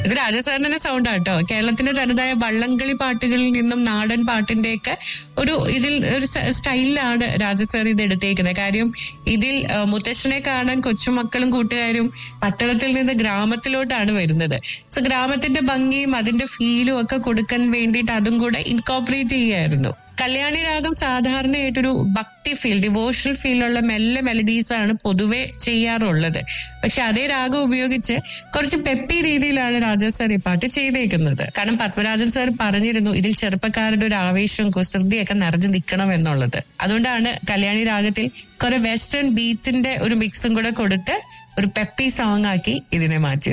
ഇത് രാജസാറിന്റെ സൗണ്ട് ആട്ടോ കേരളത്തിന്റെ തനതായ വള്ളംകളി പാട്ടുകളിൽ നിന്നും നാടൻ പാട്ടിന്റെയൊക്കെ ഒരു ഇതിൽ ഒരു സ്റ്റ- സ്റ്റൈലിലാണ് രാജസാർ ഇത് എടുത്തേക്കുന്നത് കാര്യം ഇതിൽ ആ, മുത്തശ്ശനെ കാണാൻ കൊച്ചുമക്കളും കൂട്ടുകാരും പട്ടണത്തിൽ നിന്ന് ഗ്രാമത്തിലോട്ടാണ് വരുന്നത് സോ ഗ്രാമത്തിന്റെ ഭംഗിയും അതിന്റെ ഫീലും ഒക്കെ കൊടുക്കാൻ വേണ്ടിയിട്ട് അതും കൂടെ ഇൻകോപ്പറേറ്റ് ചെയ്യായിരുന്നു കല്യാണി രാഗം സാധാരണയായിട്ടൊരു ഭക്തി ഫീൽ ഡിവോഷണൽ ഫീലുള്ള മെല്ലെ മെലഡീസ് ആണ് പൊതുവെ ചെയ്യാറുള്ളത് പക്ഷെ അതേ രാഗം ഉപയോഗിച്ച് കുറച്ച് പെപ്പി രീതിയിലാണ് രാജാ സാർ ഈ പാട്ട് ചെയ്തേക്കുന്നത് കാരണം പത്മരാജൻ സാർ പറഞ്ഞിരുന്നു ഇതിൽ ചെറുപ്പക്കാരുടെ ഒരു ആവേശവും കുസൃതിയൊക്കെ നിറഞ്ഞു നിൽക്കണം എന്നുള്ളത് അതുകൊണ്ടാണ് കല്യാണി രാഗത്തിൽ കുറെ വെസ്റ്റേൺ ബീറ്റിന്റെ ഒരു മിക്സും കൂടെ കൊടുത്ത് ഒരു പെപ്പി സോങ് ആക്കി ഇതിനെ മാറ്റി